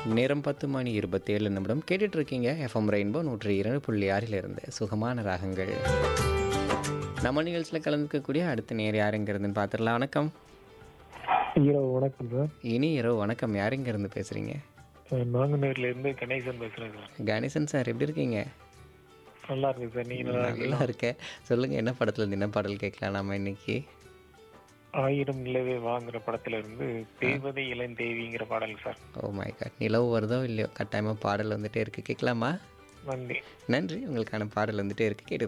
நேரம் பத்து மணி இருபத்தேழு நிமிடம் கேட்டுட்டு இருக்கீங்க எஃப்எம் ரெயின்போ நூற்றி இரண்டு புள்ளி ஆறிலிருந்து சுகமான ராகங்கள் நம்ம நிகழ்ச்சியில் கலந்துக்கக்கூடிய அடுத்த நேர் யாருங்கிறதுன்னு பார்த்துடலாம் வணக்கம் இரவு வணக்கம் சார் இனி இரவு வணக்கம் யாருங்கிருந்து பேசுகிறீங்க அஹ் நாங்குநேர்ல இருந்து கணேசன் பேசுறேன் சார் கணேசன் சார் எப்படி இருக்கீங்க நல்லா இருக்கு சார் நீங்க நல்லா இருக்கீங்களா? நல்லா இருக்கேன் சொல்லுங்கள் என்ன படத்தில் என்ன பாடல் கேட்கலாம் நாம இன்னைக்கு ஆயிரம் நிலவே வாங்குற படத்துல இருந்து தேவதை இளந்தேவிங்கிற பாடல் சார் ஓ மை காட் நிலவு வருதோ இல்லையோ கட்டாயமாக பாடல் வந்துட்டே இருக்குது கேட்கலாமா நன்றி நன்றி உங்களுக்கான பாடல் வந்துட்டே இருக்குது கேட்டு